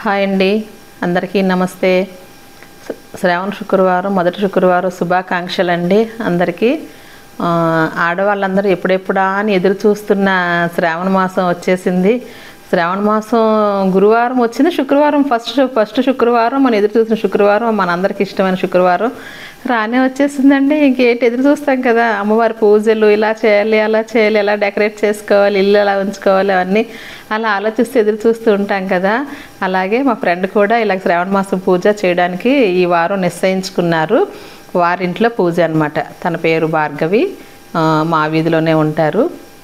hi అండి అందరికీ నమస్తే శ్ర- శ్రావణ శుక్రవారం మొదటి శుక్రవారం శుభాకాంక్షలు అండి అందరికీ ఆ, ఆడవాళ్ళందరూ ఎప్పుడెప్పుడా అని ఎదురు చూస్తున్న శ్రావణ మాసం వచ్చేసింది శ్రావణ మాసం గురువారం వచ్చిన శుక్రవారం ఫస్ట్ ఫస్ట్ శుక్రవారం మనం ఎదురు చూసిన శుక్రవారం మనందరికి ఇష్టమైన శుక్రవారం రానే వచ్చేసిందండి ఇంకేంటి ఎదురు చూస్తాం కదా అమ్మవారి పూజలు ఇలా చేయాలి అలా చేయాలి ఎలా డెకరేట్ చేసుకోవాలి ఇల్లు ఎలా ఉంచుకోవాలి అవన్నీ అలా ఆలోచిస్తూ ఎదురు చూస్తూ ఉంటాం కదా అలాగే మా ఫ్రెండ్ కూడా ఇలా శ్రావణ మాసం పూజ చేయడానికి ఈ వారం నిశ్చయించుకున్నారు వారింట్లో పూజ అన్నమాట తన పేరు భార్గవి ఆ, మా వీధిలోనే ఉంటారు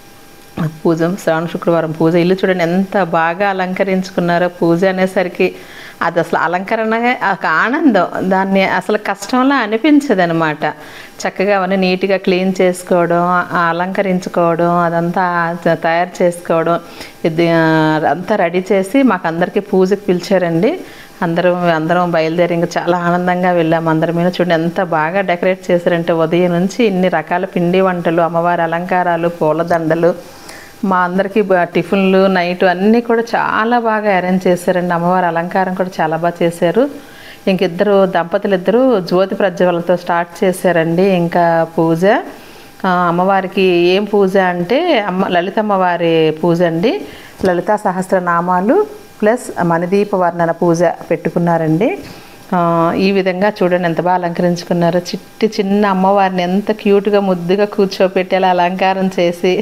పూజ శ్రావణ శుక్రవారం పూజ ఇల్లు చూడండి ఎంత బాగా అలంకరించుకున్నారో పూజ అనేసరికి అది అసలు అలంకరణ ఒక ఆనందం దాన్ని అసలు కష్టంలా అనిపించదు అనమాట చక్కగా అవన్నీ నీట్గా క్లీన్ చేసుకోవడం ఆ అలంకరించుకోవడం అదంతా త- తయారు చేసుకోవడం ఇది ఆ, అంతా రెడీ చేసి మాకు అందరికీ పూజకి పిలిచారండి అందరం అందరం బయలుదేరి ఇంకా చాలా ఆనందంగా వెళ్ళాము అందరి మీద చూడండి ఎంత బాగా డెకరేట్ చేశారంటే ఉదయం నుంచి ఇన్ని రకాల పిండి వంటలు అమ్మవారి అలంకారాలు పూలదండలు మా అందరికీ బ- టిఫిన్లు నైట్ అన్నీ కూడా చాలా బాగా అరేంజ్ చేశారండి అమ్మవారి అలంకారం కూడా చాలా బాగా చేశారు ఇంక ఇద్దరు దంపతులు ఇద్దరు జ్యోతి ప్రజ్వలతో స్టార్ట్ చేశారండి ఇంకా పూజ ఆ, అమ్మవారికి ఏం పూజ అంటే అమ్మ లలితమ్మవారి పూజ అండి లలితా సహస్రనామాలు ప్లస్ మణిదీప వర్ణన పూజ పెట్టుకున్నారండి ఆ, ఈ విధంగా చూడండి ఎంత బాగా అలంకరించుకున్నారో చిట్టి చిన్న అమ్మవారిని ఎంత క్యూట్గా ముద్దుగా కూర్చోపెట్టి అలా అలంకారం చేసి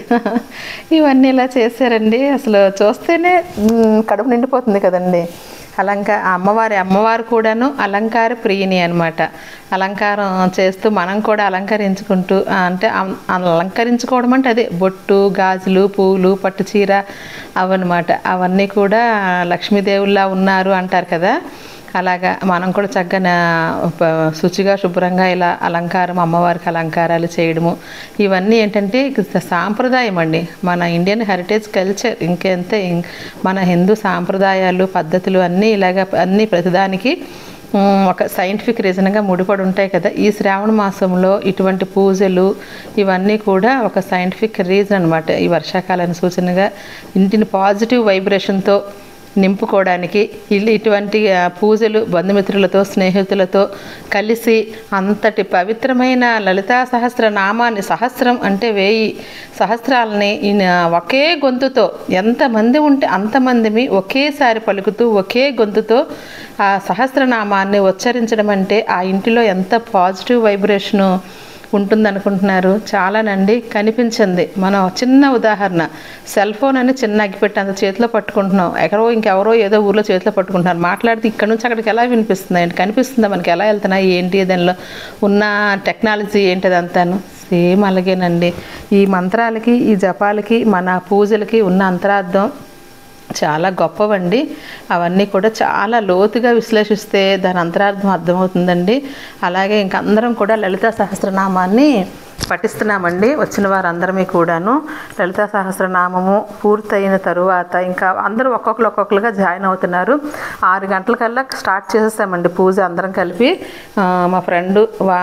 ఇవన్నీ ఇలా చేశారండి అసలు చూస్తేనే మ్, కడుపు నిండిపోతుంది కదండి అలంకా ఆ అమ్మవారి అమ్మవారు కూడాను అలంకార ప్రియుని అనమాట అలంకారం చేస్తూ మనం కూడా అలంకరించుకుంటూ ఆ, అంటే అం- అలంకరించుకోవడం అంటే అదే బొట్టు గాజులు పూలు పట్టు చీర అవన్నమాట అవన్నీ కూడా లక్ష్మీదేవుల్లా ఉన్నారు అంటారు కదా అలాగా మనం కూడా చక్కగా నా- ప- శుచిగా శుభ్రంగా ఇలా అలంకారం అమ్మవారికి అలంకారాలు చేయడము ఇవన్నీ ఏంటంటే ఇక సాంప్రదాయం అండి మన ఇండియన్ హెరిటేజ్ కల్చర్ ఇంకెంతే ఇం- మన హిందూ సాంప్రదాయాలు పద్ధతులు అన్నీ ఇలాగ అన్నీ ప్రతిదానికి ఉమ్, ఒక సైంటిఫిక్ రీజన్గా ముడిపడి ఉంటాయి కదా ఈ శ్రావణ మాసంలో ఇటువంటి పూజలు ఇవన్నీ కూడా ఒక సైంటిఫిక్ రీజన్ అనమాట ఈ వర్షాకాలాన్ని సూచనగా ఇంటిని పాజిటివ్ వైబ్రేషన్తో నింపుకోవడానికి ఇల్లు ఇటువంటి ఆ, పూజలు బంధుమిత్రులతో స్నేహితులతో కలిసి అంతటి పవిత్రమైన లలితా సహస్ర నామాన్ని సహస్రం అంటే వేయి సహస్రాలని ఈయన ఒకే గొంతుతో ఎంతమంది ఉంటే అంతమందిని ఒకేసారి పలుకుతూ ఒకే గొంతుతో ఆ సహస్రనామాన్ని ఉచ్చరించడం అంటే ఆ ఇంటిలో ఎంత పాజిటివ్ వైబ్రేషను ఉంటుందనుకుంటున్నారు చాలానండి కనిపించింది మనం చిన్న ఉదాహరణ సెల్ ఫోన్ అని చిన్న అగ్గిపెట్టి అంత చేతిలో పట్టుకుంటున్నాం ఎక్కడో ఇంకెవరో ఏదో ఊర్లో చేతిలో పట్టుకుంటున్నారు మాట్లాడితే ఇక్కడ నుంచి అక్కడికి ఎలా వినిపిస్తుంది ఏంటి కనిపిస్తుందా మనకి ఎలా వెళ్తున్నాయి ఏంటి దానిలో ఉన్న టెక్నాలజీ ఏంటి అదంతాను సేమ్ అలాగేనండి ఈ మంత్రాలకి ఈ జపాలకి మన పూజలకి ఉన్న అంతరార్థం చాలా గొప్పవండి అవన్నీ కూడా చాలా లోతుగా విశ్లేషిస్తే దాని అంతరార్థం అర్థమవుతుందండి అలాగే ఇంక అందరం కూడా లలితా సహస్రనామాన్ని పఠిస్తున్నామండి వచ్చిన వారందరమీ కూడాను లలితా సహస్రనామము పూర్తయిన తరువాత ఇంకా అందరూ ఒక్కొక్కరు ఒక్కొక్కరుగా జాయిన్ అవుతున్నారు ఆరు గంటలకల్లా స్టార్ట్ చేసేసామండి పూజ అందరం కలిపి ఆ, మా ఫ్రెండ్ వా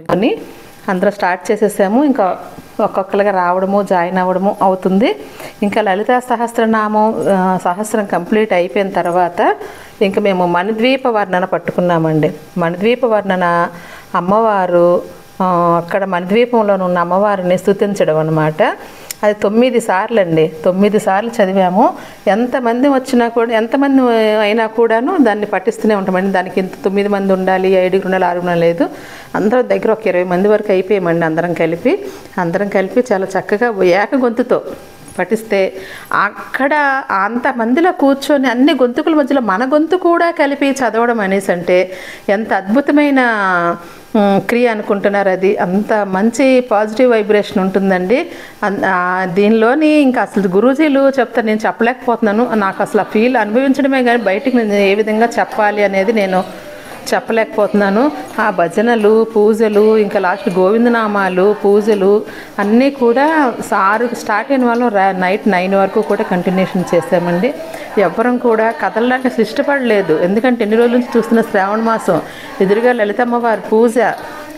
అందరం స్టార్ట్ చేసేసాము ఇంకా ఒక్కొక్కరుగా రావడము జాయిన్ అవ్వడము అవుతుంది ఇంకా లలితా సహస్రనామం ఆ, సహస్రం కంప్లీట్ అయిపోయిన తర్వాత ఇంకా మేము మణిద్వీప వర్ణన పట్టుకున్నామండి మణిద్వీప వర్ణన అమ్మవారు ఆ, అక్కడ మణిద్వీపంలో ఉన్న అమ్మవారిని స్తుతించడం అనమాట అది తొమ్మిది సార్లు అండి తొమ్మిది సార్లు చదివాము ఎంతమంది వచ్చినా కూడా ఎంతమంది అయినా కూడాను దాన్ని పఠిస్తూనే ఉంటామండి దానికి ఇంత తొమ్మిది మంది ఉండాలి ఐదుగురు ఉండాలి ఆరుగురు ఉండాలి లేదు అందరం దగ్గర ఒక ఇరవై మంది వరకు అయిపోయామండి అందరం కలిపి అందరం కలిపి చాలా చక్కగా ఏక గొంతుతో పఠిస్తే అక్కడ అంతమందిలో కూర్చొని అన్ని గొంతుకుల మధ్యలో మన గొంతు కూడా కలిపి చదవడం అనేసి అంటే ఎంత అద్భుతమైన ఉమ్, క్రియ అనుకుంటున్నారు అది అంత మంచి పాజిటివ్ వైబ్రేషన్ ఉంటుందండి అన్- ఆ, దీనిలోని ఇంకా అసలు గురూజీలు చెప్తారు నేను చెప్పలేకపోతున్నాను నాకు అసలు ఆ ఫీల్ అనుభవించడమే కానీ బయటికి నేను ఏ విధంగా చెప్పాలి అనేది నేను చెప్పలేకపోతున్నాను ఆ భజనలు పూజలు ఇంకా లాస్ట్ గోవిందనామాలు పూజలు అన్నీ కూడా సారు స్టార్ట్ అయిన వాళ్ళం రా నైట్ నైన్ వరకు కూడా కంటిన్యూషన్ చేసామండి ఎవ్వరం కూడా కథల్లాగా ఇష్టపడలేదు ఎందుకంటే ఎన్ని రోజుల నుంచి చూస్తున్న శ్రావణ మాసం ఎదురుగా లలితమ్మ వారి పూజ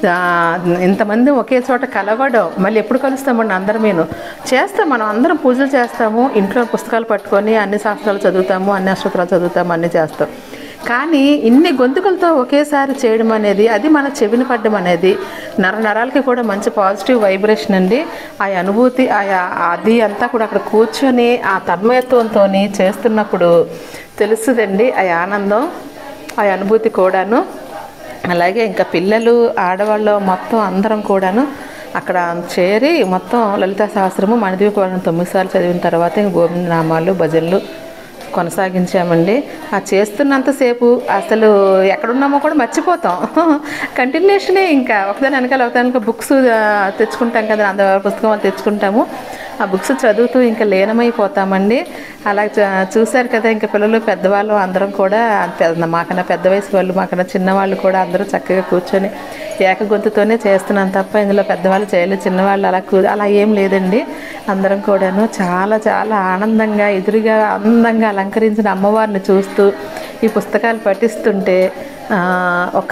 ఆ, ఇంతమంది ఒకే చోట కలవడం మళ్ళీ ఎప్పుడు కలుస్తామండి అందరం నేను చేస్తాం మనం అందరం పూజలు చేస్తాము ఇంట్లో పుస్తకాలు పట్టుకొని అన్ని శాస్త్రాలు చదువుతాము అన్ని అష్టోత్తరాలు చదువుతాము అన్నీ చేస్తాం కానీ ఇన్ని గొంతుకలతో ఒకేసారి చేయడం అనేది అది మన చెవిన పడ్డం అనేది నర నరాలకి కూడా మంచి పాజిటివ్ వైబ్రేషన్ అండి ఆ అనుభూతి ఆ అది అంతా కూడా అక్కడ కూర్చొని ఆ తన్మయత్వంతో చేస్తున్నప్పుడు తెలుస్తుందండి ఆ ఆనందం ఆ అనుభూతి కూడాను అలాగే ఇంకా పిల్లలు ఆడవాళ్ళు మొత్తం అందరం కూడాను అక్కడ చేరి మొత్తం లలితా సహస్రము మణిదీపవనం తొమ్మిది సార్లు చదివిన తర్వాత ఇంక గోవింద నామాలు భజనలు కొనసాగించామండి ఆ చేస్తున్నంతసేపు అసలు ఎక్కడున్నామో కూడా మర్చిపోతాం కంటిన్యూషనే ఇంకా ఒకదాని వెనకాల ఒకదానికి బుక్స్ తెచ్చుకుంటాం కదా అంద పుస్తకం అది తెచ్చుకుంటాము ఆ బుక్స్ చదువుతూ ఇంకా లీనమైపోతామండి అలా చ- చూశారు కదా ఇంకా పిల్లలు పెద్దవాళ్ళు అందరం కూడా పెద్ద- మాకన్నా పెద్ద వయసు వాళ్ళు మాకన్నా చిన్నవాళ్ళు కూడా అందరూ చక్కగా కూర్చొని ఏక గొంతుతోనే చేస్తున్నాం తప్ప ఇందులో పెద్దవాళ్ళు చేయలేదు చిన్నవాళ్ళు అలా కూ అలా ఏం లేదండి అందరం కూడాను చాలా చాలా ఆనందంగా ఎదురుగా అందంగా అలంకరించిన అమ్మవారిని చూస్తూ ఈ పుస్తకాలు పఠిస్తుంటే ఆ, ఒక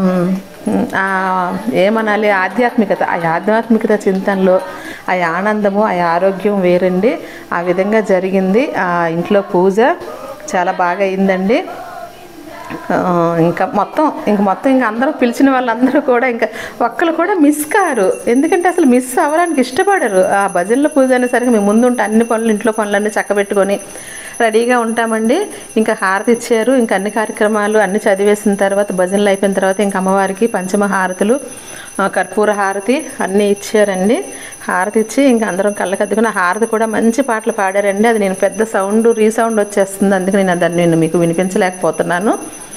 మ్, ఆ, ఏమనాలి ఆధ్యాత్మికత ఆ ఆధ్యాత్మికత చింతనలో ఆ ఆనందము ఆ ఆరోగ్యం వేరండి ఆ విధంగా జరిగింది ఆ ఇంట్లో పూజ చాలా బాగా అయిందండి ఆ, ఇంకా మొత్తం ఇంక మొత్తం ఇంకా అందరూ పిలిచిన వాళ్ళందరూ కూడా ఇంకా ఒక్కరు కూడా మిస్ కారు ఎందుకంటే అసలు మిస్ అవ్వడానికి ఇష్టపడరు ఆ భజనల పూజ అనేసరికి మేము ముందు ఉంటే అన్ని పనులు ఇంట్లో పనులన్నీ చక్కబెట్టుకొని రెడీగా ఉంటామండి ఇంకా హారతి ఇచ్చారు ఇంకా అన్ని కార్యక్రమాలు అన్ని చదివేసిన తర్వాత భజనలు అయిపోయిన తర్వాత ఇంకా అమ్మవారికి పంచమ హారతులు ఆ, కర్పూర హారతి అన్నీ ఇచ్చారండి హారతి ఇచ్చి ఇంకా అందరం కళ్ళకద్దుకుని ఆ హారతి కూడా మంచి పాటలు పాడారండి అది నేను పెద్ద సౌండ్ రీసౌండ్ వచ్చేస్తుంది అందుకే నేను దాన్ని నేను మీకు వినిపించలేకపోతున్నాను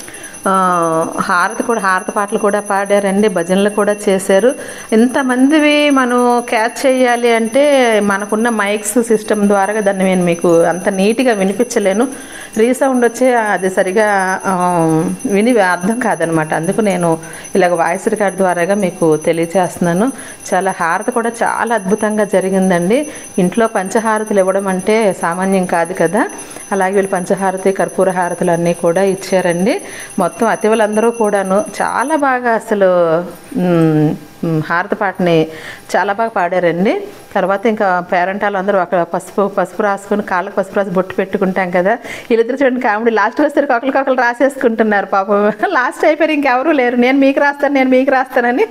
ఆ, హారతి కూడా హారతి పాటలు కూడా పాడారండి భజనలు కూడా చేశారు ఇంతమందివి మనం క్యాచ్ చేయాలి అంటే మనకున్న మైక్స్ సిస్టమ్ ద్వారా దాన్ని నేను మీకు అంత నీట్గా వినిపించలేను రీసౌండ్ వచ్చే అది సరిగా ఆ, విని అర్థం కాదనమాట అందుకు నేను ఇలాగ వాయిస్ రికార్డ్ ద్వారాగా మీకు తెలియజేస్తున్నాను చాలా హారతి కూడా చాలా అద్భుతంగా జరిగిందండి ఇంట్లో పంచహారతులు ఇవ్వడం అంటే సామాన్యం కాదు కదా అలాగే వీళ్ళు పంచహారతి కర్పూర హారతులు అన్నీ కూడా ఇచ్చారండి మొత్తం అతివలందరూ కూడాను చాలా బాగా అసలు మ్, మ్, హారతి పాటని చాలా బాగా పాడారండి తర్వాత ఇంకా పేరెంట్ వాళ్ళందరూ అక్కడ పసుపు పసుపు రాసుకుని కాళ్ళకి పసుపు రాసి బొట్టు పెట్టుకుంటాం కదా వీళ్ళిద్దరు చూడండి కామెడీ లాస్ట్ వచ్చేసరికి ఒకరికొకరు రాసేసుకుంటున్నారు పాపం లాస్ట్ అయిపోయి ఇంకెవరూ లేరు నేను మీకు రాస్తాను నేను మీకు రాస్తానని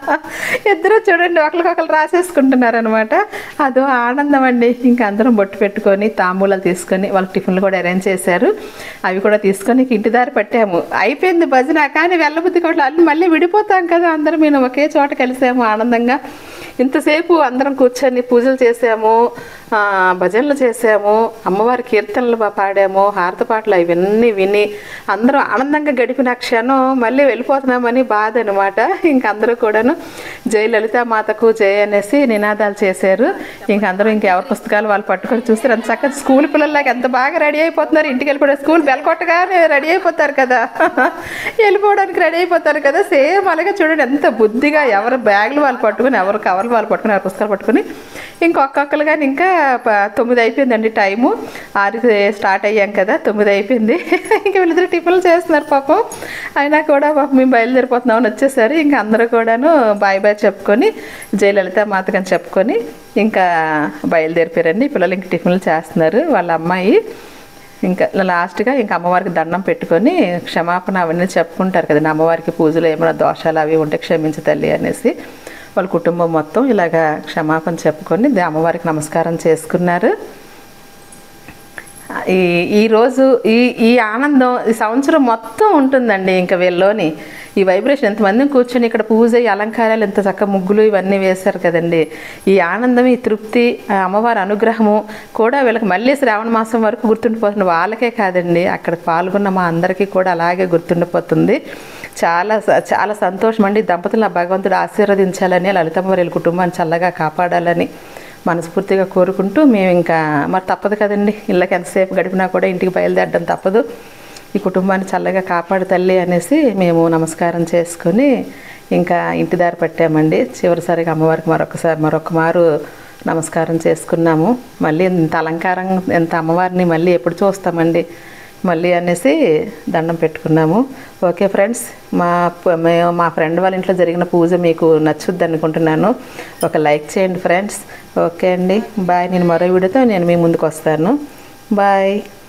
ఇద్దరు చూడండి ఒకరికొకరు రాసేసుకుంటున్నారు అనమాట అదో ఆనందం అండి ఇంకా అందరం బొట్టు పెట్టుకొని తాంబూలాలు తీసుకొని వాళ్ళ టిఫిన్లు కూడా అరేంజ్ చేశారు అవి కూడా తీసుకొని ఇంక ఇంటి దారి పట్టాము అయిపోయింది భజన కానీ వెళ్ళబుద్ధి కూడా అన్ని మళ్ళీ విడిపోతాం కదా అందరం మేము ఒకే చోట కలిసాము ఆనందంగా ఇంతసేపు అందరం కూర్చొని పూజలు చేసాము ఆ, భజనలు చేసాము అమ్మవారి కీర్తనలు బా- పాడాము హారత పాటలు అవన్నీ విని అందరం ఆనందంగా గడిపిన క్షణం మళ్ళీ వెళ్ళిపోతున్నామని బాధ అనమాట ఇంక అందరూ కూడాను జై లలితా మాతకు జై అనేసి నినాదాలు చేశారు ఇంక అందరూ ఇంక ఎవరి పుస్తకాలు వాళ్ళు పట్టుకొని చూస్తారు అంత చక్కగా స్కూల్ పిల్లలకి ఎంత బాగా రెడీ అయిపోతున్నారు ఇంటికి వెళ్ళిపోయి స్కూల్ బెల్ కొట్టగానే రెడీ అయిపోతారు కదా వెళ్ళిపోవడానికి రెడీ అయిపోతారు కదా సేమ్ అలాగే చూడండి ఎంత బుద్ధిగా ఎవరు బ్యాగులు వాళ్ళు పట్టుకొని ఎవరు కవర్లు వాళ్ళు పట్టుకొని ఎవరు పుస్తకాలు పట్టుకొని ఇంకొకళ్ళు కానీ ఇంకా ప- తొమ్మిది అయిపోయిందండి టైము ఆరుకి స్టార్ట్ అయ్యాం కదా తొమ్మిది అయిపోయింది ఇంకా వీళ్ళిద్దరు టిఫిన్లు చేస్తున్నారు పాపం అయినా కూడా పాపం మేము బయలుదేరిపోతున్నామని వచ్చేసరి ఇంకా అందరూ కూడాను బాయ్ బాయ్ చెప్పుకొని జయలలిత మాతకని చెప్పుకొని ఇంకా బయలుదేరిపోయారండి పిల్లలు ఇంక టిఫిన్లు చేస్తున్నారు వాళ్ళ అమ్మాయి ఇంకా లాస్ట్గా ఇంకా అమ్మవారికి దండం పెట్టుకొని క్షమాపణ అవన్నీ చెప్పుకుంటారు కదండి అమ్మవారికి పూజలు ఏమైనా దోషాలు అవి ఉంటే క్షమించు తల్లి అనేసి వాళ్ళ కుటుంబం మొత్తం ఇలాగా క్షమాపణ చెప్పుకొని దే- అమ్మవారికి నమస్కారం చేసుకున్నారు ఈ ఈరోజు ఈ ఈ ఆనందం ఈ సంవత్సరం మొత్తం ఉంటుందండి ఇంకా వీళ్ళలోని ఈ వైబ్రేషన్ ఎంతమంది కూర్చొని ఇక్కడ పూజ ఈ అలంకారాలు ఎంత చక్క ముగ్గులు ఇవన్నీ వేశారు కదండి ఈ ఆనందం ఈ తృప్తి ఆ అమ్మవారి అనుగ్రహము కూడా వీళ్ళకి మళ్ళీ శ్రావణ మాసం వరకు గుర్తుండిపోతుంది వాళ్ళకే కాదండి అక్కడ పాల్గొన్న మా అందరికీ కూడా అలాగే గుర్తుండిపోతుంది చాలా స- చాలా సంతోషం అండి దంపతులను ఆ భగవంతుడు ఆశీర్వదించాలని లలితమ్మ వారి కుటుంబాన్ని చల్లగా కాపాడాలని మనస్ఫూర్తిగా కోరుకుంటూ మేము ఇంకా మరి తప్పదు కదండి ఇళ్ళకి ఎంతసేపు గడిపినా కూడా ఇంటికి బయలుదేరడం తప్పదు ఈ కుటుంబాన్ని చల్లగా కాపాడు తల్లి అనేసి మేము నమస్కారం చేసుకొని ఇంకా ఇంటి దారి పట్టామండి చివరిసారిగా అమ్మవారికి మరొకసారి మరొక మారు నమస్కారం చేసుకున్నాము మళ్ళీ ఇంత అలంకారం ఎంత అమ్మవారిని మళ్ళీ ఎప్పుడు చూస్తామండి మళ్ళీ అనేసి దండం పెట్టుకున్నాము ఓకే ఫ్రెండ్స్ మా ప- మేము మా ఫ్రెండ్ వాళ్ళ ఇంట్లో జరిగిన పూజ మీకు నచ్చుద్ది అనుకుంటున్నాను ఒక లైక్ చేయండి ఫ్రెండ్స్ ఓకే అండి బాయ్ నేను మరో వీడియోతో నేను మీ ముందుకు వస్తాను బాయ్